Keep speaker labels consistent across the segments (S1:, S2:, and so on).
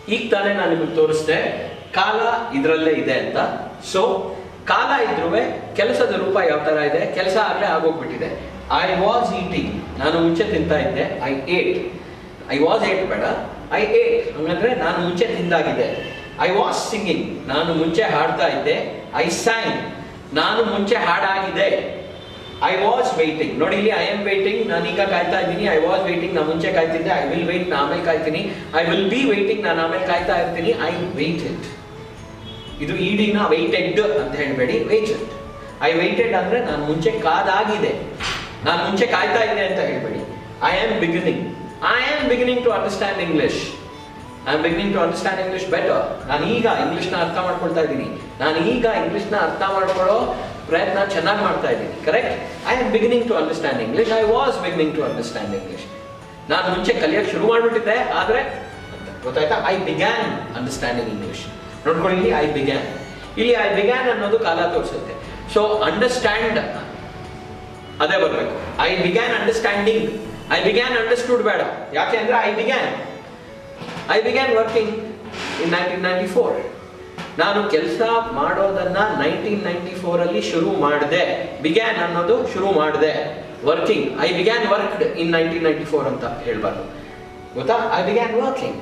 S1: ಈಗ ತಾನೇ ನಾನು ನಿಮಗೆ ತೋರಿಸ್ದೆ ಕಾಲ ಇದರಲ್ಲೇ ಇದೆ ಅಂತ ಸೊ ಕಾಲ ಇದ್ರೂ ಕೆಲಸದ ರೂಪ ಯಾವ ತರ ಇದೆ ಕೆಲಸ ಆಗಲೇ ಆಗೋಗ್ಬಿಟ್ಟಿದೆ ಐ ವಾಸ್ ಈಟಿಂಗ್ ನಾನು ಮುಂಚೆ ತಿಂತಾ ಇದ್ದೆ I ate I was ate ಬೇಡ ಐ ಏಟ್ ಹಂಗಂದ್ರೆ ನಾನು ಮುಂಚೆ ತಿಂದಾಗಿದೆ ಐ ವಾಸ್ ಸಿಂಗಿಂಗ್ ನಾನು ಮುಂಚೆ ಹಾಡ್ತಾ ಇದ್ದೆ ಐ ಸ್ಯಾಂಗ್ ನಾನು ಮುಂಚೆ ಹಾಡಾಗಿದೆ ಐ ವಾಸ್ ವೈಟಿಂಗ್ ನೋಡಿ ಇಲ್ಲಿ ಐ ಆಮ್ ವೈಟಿಂಗ್ ನಾನು ಈಗ ಕಾಯ್ತಾ ಇದ್ದೀನಿ ಐ ವಾಸ್ ವೈಟಿಂಗ್ ನಾನು ಮುಂಚೆ ಕಾಯ್ತಿದ್ದೆ ಐ ವಿಲ್ ವೈಟ್ ನಾನು ಆಮೇಲೆ ಕಾಯ್ತೀನಿ ಐ ವಿಲ್ ಬಿ ವೈಟಿಂಗ್ ನಾನು ಆಮೇಲೆ ಕಾಯ್ತಾ ಇರ್ತೀನಿ ಐ ವೇಟೆಡ್ ಇದು ಇಡಿನ ವೈಟೆಡ್ ಅಂತ ಹೇಳಬೇಡಿ ವೇಟೆಡ್ ಐ ವೈಟೆಡ್ ಅಂದ್ರೆ ನಾನು ಮುಂಚೆ ಕಾದಾಗಿದೆ ನಾನು ಮುಂಚೆ ಕಾಯ್ತಾ ಇದ್ದೆ ಅಂತ ಹೇಳಬೇಡಿ I am beginning I am beginning to understand English I am beginning to understand English better ನಾನು ಈಗ ಇಂಗ್ಲಿಷ್ನ ಅರ್ಥ ಮಾಡ್ಕೊಳ್ತಾ ಇದ್ದೀನಿ ನಾನು ಈಗ ಇಂಗ್ಲಿಷ್ನ ಅರ್ಥ ಮಾಡ್ಕೊಳ್ಳೋ ಪ್ರಯತ್ನ ಚೆನ್ನಾಗಿ ಮಾಡ್ತಾ ಇದ್ದೀನಿ correct I am beginning to understand English I was beginning to understand English ನಾನು ಮುಂಚೆ ಕಲಿಯೋಕೆ ಶುರು ಮಾಡ್ಬಿಟ್ಟಿದ್ದೆ ಆದ್ರೆ ಗೊತ್ತಾಯ್ತಾ ಐ ಬಿಗ್ಯಾನ್ ಅಂಡರ್ಸ್ಟ್ಯಾಂಡಿಂಗ್ ಇಂಗ್ಲಿಷ್ ನೋಡ್ಕೊಳ್ಳಿ ಇಲ್ಲಿ ಐ ಬಿಗ್ಯಾನ್ ಇಲ್ಲಿ ಐ ಬಿಗ್ಯಾನ್ ಅನ್ನೋದು ಕಾಲ ತೋರಿಸುತ್ತೆ ಸೊ ಅಂಡರ್ಸ್ಟ್ಯಾಂಡ್ ಅದೇ ಬರಬೇಕು I began understanding I began understood ಬೇಡ ಯಾಕೆ ಅಂದ್ರೆ I began I began working in nineteen ninety four ನಾನು ಕೆಲಸ ಮಾಡೋದನ್ನ ನೈನ್ಟೀನ್ ನೈನ್ಟಿ ಫೋರ್ ಅಲ್ಲಿ ಶುರು ಮಾಡಿದೆ ಬಿಗ್ಯಾನ್ ಅನ್ನೋದು ಶುರು ಮಾಡಿದೆ working I began worked in nineteen ninety four ಅಂತ ಹೇಳ್ಬಾರ್ದು ಗೊತ್ತಾ I began working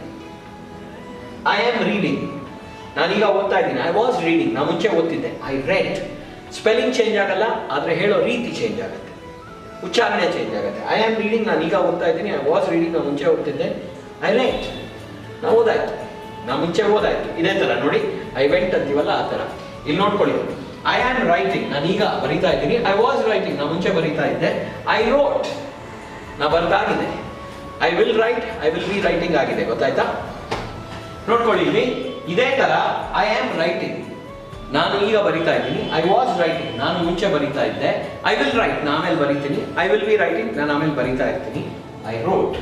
S1: I am reading ನಾನೀಗ ಓದ್ತಾ ಇದ್ದೀನಿ ಐ ವಾಸ್ ರೀಡಿಂಗ್ ನಾನು ಮುಂಚೆ ಓದ್ತಿದ್ದೆ ಐ ರೆಡ್ ಸ್ಪೆಲ್ಲಿಂಗ್ ಚೇಂಜ್ ಆಗಲ್ಲ ಆದರೆ ಹೇಳೋ ರೀತಿ ಚೇಂಜ್ ಆಗುತ್ತೆ ಉಚ್ಚಾರಣೆ ಚೇಂಜ್ ಆಗುತ್ತೆ ಐ ಆಮ್ ರೀಡಿಂಗ್ ನಾನು ಈಗ ಓದ್ತಾ ಇದ್ದೀನಿ ಐ ವಾಸ್ ರೀಡಿಂಗ್ ನಾನು ಮುಂಚೆ ಓದ್ತಿದ್ದೆ ಐ ರೆಡ್ ನಾವು ಓದಾಯ್ತು ನಾವು ಮುಂಚೆ ಓದಾಯ್ತು ಇದೇ ತರ ನೋಡಿ ಐ ವೆಂಟ್ ಅಂತೀವಲ್ಲ ಆ ತರ ಇಲ್ಲಿ ನೋಡ್ಕೊಳ್ಳಿ ಐ ಆಮ್ ರೈಟಿಂಗ್ ನಾನು ಈಗ ಬರಿತಾ ಇದ್ದೀನಿ ಐ ವಾಸ್ ರೈಟಿಂಗ್ ನಾನು ಮುಂಚೆ ಬರಿತಾ ಇದ್ದೆ ಐ ರೋಟ್ ನಾ ಬರ್ದಾಗಿದೆ I will write I will be writing ಆಗಿದೆ ಗೊತ್ತಾಯ್ತಾ ನೋಡ್ಕೊಳ್ಳಿ ಇಲ್ಲಿ ಇದೇ ತರ ಐ ಆಮ್ ರೈಟಿಂಗ್ ನಾನು ಈಗ ಬರಿತಾ ಇದ್ದೀನಿ ಐ ವಾಸ್ ರೈಟಿಂಗ್ ನಾನು ಮುಂಚೆ ಬರಿತಾ ಇದ್ದೆ ಐ ವಿಲ್ ರೈಟ್ ನಾನು ಆಮೇಲೆ ಬರಿತೀನಿ ಐ ವಿಲ್ ಬಿ ರೈಟಿಂಗ್ ನಾನು ಆಮೇಲೆ ಬರಿತಾ ಇರ್ತೀನಿ ಐ ರೋಟ್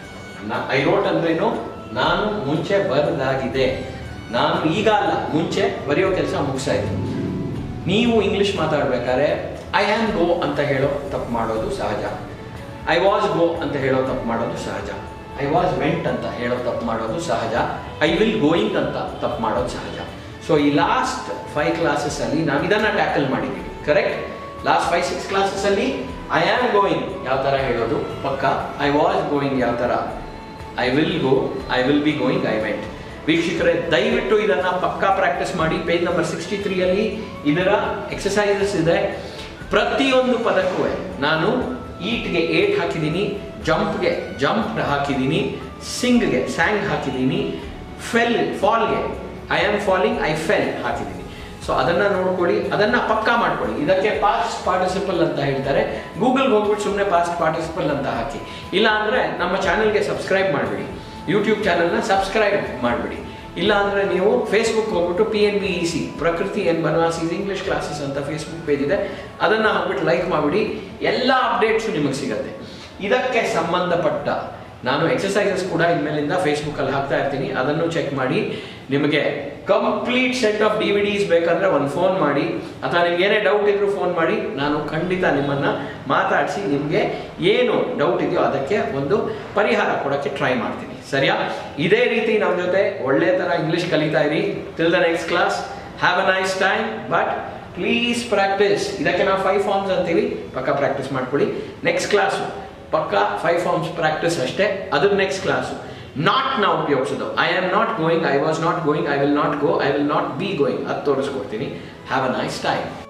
S1: ಐ ರೋಟ್ ಅಂದ್ರೇನು ನಾನು ಮುಂಚೆ ಬರೆದಾಗಿದೆ ನಾನು ಈಗ ಅಲ್ಲ ಮುಂಚೆ ಬರೆಯೋ ಕೆಲಸ ಮುಗಿಸಾಯ್ತು ನೀವು ಇಂಗ್ಲಿಷ್ ಮಾತಾಡ್ಬೇಕಾದ್ರೆ ಐ ಆಮ್ ಗೋ ಅಂತ ಹೇಳೋ ತಪ್ಪು ಮಾಡೋದು ಸಹಜ ಐ ವಾಸ್ ಗೋ ಅಂತ ಹೇಳೋ ತಪ್ಪು ಮಾಡೋದು ಸಹಜ ಐ ವಾಸ್ ವೆಂಟ್ ಅಂತ ಹೇಳೋ ತಪ್ಪು ಮಾಡೋದು ಸಹಜ ಐ ವಿಲ್ ಗೋಯಿಂಗ್ ಅಂತ ತಪ್ಪು ಮಾಡೋದು ಸಹಜ ಸೊ ಈ ಲಾಸ್ಟ್ ಫೈವ್ ಕ್ಲಾಸಸ್ ಅಲ್ಲಿ ನಾವು ಇದನ್ನ ಟ್ಯಾಕಲ್ ಮಾಡಿದ್ದೀವಿ correct last five six classes ಅಲ್ಲಿ ಐ ಆಮ್ ಗೋಯಿಂಗ್ ಯಾವ ತರ ಹೇಳೋದು ಪಕ್ಕ ಐ ವಾಸ್ ಗೋಯಿಂಗ್ ಯಾವ ತರ I will go I will be going I went ವೀಕ್ಷಕರೇ ದಯವಿಟ್ಟು ಇದನ್ನ ಪಕ್ಕಾ ಪ್ರಾಕ್ಟೀಸ್ ಮಾಡಿ ಪೇಜ್ ನಂಬರ್ ಸಿಕ್ಸ್ಟಿ ತ್ರೀಯಲ್ಲಿ ಇದರ ಎಕ್ಸಸೈಸಸ್ ಇದೆ ಪ್ರತಿಯೊಂದು ಪದಕ್ಕೂ ನಾನು ಈಟ್ಗೆ ಏಟ್ ಹಾಕಿದ್ದೀನಿ ಜಂಪ್ಗೆ ಜಂಪ್ ಹಾಕಿದ್ದೀನಿ ಸಿಂಗ್ಗೆ ಸ್ಯಾಂಗ್ ಹಾಕಿದ್ದೀನಿ ಫೆಲ್ ಫಾಲ್ಗೆ I am falling I fell ಹಾಕಿದ್ದೀನಿ ಸೊ ಅದನ್ನ ನೋಡ್ಕೊಳ್ಳಿ ಅದನ್ನ ಪಕ್ಕಾ ಮಾಡ್ಕೊಳ್ಳಿ ಇದಕ್ಕೆ ಪಾಸ್ಟ್ ಪಾರ್ಟಿಸಿಪಲ್ ಅಂತ ಹೇಳ್ತಾರೆ ಗೂಗಲ್ಗೆ ಹೋಗ್ಬಿಟ್ಟು ಸುಮ್ಮನೆ ಪಾಸ್ಟ್ ಪಾರ್ಟಿಸಿಪಲ್ ಅಂತ ಹಾಕಿ ಇಲ್ಲ ಅಂದ್ರೆ ನಮ್ಮ ಚಾನೆಲ್ಗೆ ಸಬ್ಸ್ಕ್ರೈಬ್ ಮಾಡಿಬಿಡಿ ಯೂಟ್ಯೂಬ್ ಚಾನೆಲ್ನ ಸಬ್ಸ್ಕ್ರೈಬ್ ಮಾಡಿಬಿಡಿ ಇಲ್ಲ ಅಂದ್ರೆ ನೀವು ಫೇಸ್ಬುಕ್ ಹೋಗ್ಬಿಟ್ಟು P N B E C Prakruthi N Banavas is English classes ಅಂತ ಫೇಸ್ಬುಕ್ ಪೇಜ್ ಇದೆ ಅದನ್ನ ಹೋಗ್ಬಿಟ್ಟು ಲೈಕ್ ಮಾಡಿಬಿಡಿ ಎಲ್ಲ ಅಪ್ಡೇಟ್ಸು ನಿಮಗೆ ಸಿಗುತ್ತೆ ಇದಕ್ಕೆ ಸಂಬಂಧಪಟ್ಟ ನಾನು ಎಕ್ಸಸೈಸಸ್ ಕೂಡ ಇನ್ಮೇಲಿಂದ ಫೇಸ್ಬುಕ್ ಅಲ್ಲಿ ಹಾಕ್ತಾ ಇರ್ತೀನಿ ಅದನ್ನು ಚೆಕ್ ಮಾಡಿ ನಿಮಗೆ complete set of D V Ds ಬೇಕಂದ್ರೆ ಒಂದು ಫೋನ್ ಮಾಡಿ ಅಥವಾ ನಿಮ್ಗೆ ಏನೇ ಡೌಟ್ ಇದ್ರೂ ಫೋನ್ ಮಾಡಿ ನಾನು ಖಂಡಿತ ನಿಮ್ಮನ್ನ ಮಾತಾಡಿಸಿ ನಿಮಗೆ ಏನು ಡೌಟ್ ಇದೆಯೋ ಅದಕ್ಕೆ ಒಂದು ಪರಿಹಾರ ಕೊಡೋಕ್ಕೆ ಟ್ರೈ ಮಾಡ್ತೀನಿ ಸರಿಯಾ ಇದೇ ರೀತಿ ನಮ್ಮ ಜೊತೆ ಒಳ್ಳೆ ತರ ಇಂಗ್ಲಿಷ್ ಕಲಿತಾ ಇರಿ till the next class have a nice time but please practice ಇದಕ್ಕೆ ನಾವು ಫೈವ್ ಫಾರ್ಮ್ಸ್ ಅಂತೀವಿ ಪಕ್ಕ ಪ್ರಾಕ್ಟೀಸ್ ಮಾಡ್ಕೊಳ್ಳಿ ನೆಕ್ಸ್ಟ್ ಕ್ಲಾಸು ಪಕ್ಕ ಫೈವ್ ಫಾರ್ಮ್ಸ್ ಪ್ರಾಕ್ಟೀಸ್ ಅಷ್ಟೇ ಅದ್ರ ನೆಕ್ಸ್ಟ್ ಕ್ಲಾಸು ನಾಟ್ ನ ಉಪಯೋಗಿಸೋದು I am not going I was not going I will not go I will not be going ಅದು ತೋರಿಸ್ಕೊಡ್ತೀನಿ ಹ್ಯಾವ್ ಅ ನೈಸ್ ಟೈಮ್